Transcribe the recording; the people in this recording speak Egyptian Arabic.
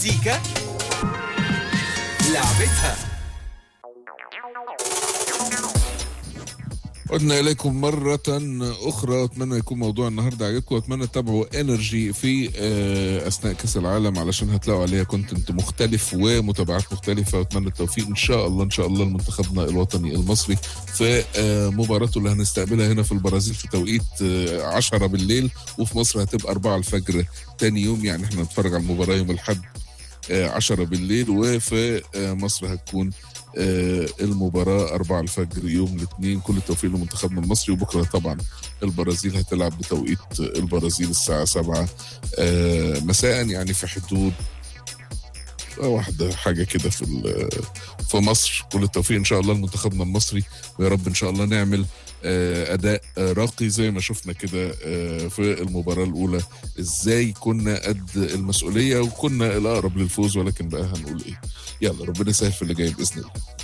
مزيكا لعبتها عدنا إليكم مرة أخرى وأتمنى يكون موضوع النهاردة عجبكم وأتمنى تتابعوا انرجي في آه، أثناء كأس العالم علشان هتلاقوا عليها كونتنت مختلف ومتابعات مختلفة وأتمنى التوفيق إن شاء الله إن شاء الله لمنتخبنا الوطني المصري في آه، مباراته اللي هنستقبلها هنا في البرازيل في توقيت آه، 10 بالليل وفي مصر هتبقى 4 الفجر تاني يوم يعني احنا هنتفرج على المباراة يوم الأحد آه، 10 بالليل وفي آه، مصر هتكون آه، المباراة 4 الفجر يوم الاثنين كل التوفيق لمنتخبنا المصري وبكرة طبعا البرازيل هتلعب بتوقيت البرازيل الساعة 7 آه، مساء يعني في حدود واحدة حاجة كده في ال- في مصر كل التوفيق إن شاء الله لمنتخبنا المصري ويا رب إن شاء الله نعمل آه، أداء آه، راقي زي ما شفنا كده آه، في المباراة الأولى إزاي كنا قد المسؤولية وكنا الأقرب للفوز ولكن بقى هنقول إيه يلا ربنا يسهل في اللي جاي بإذن الله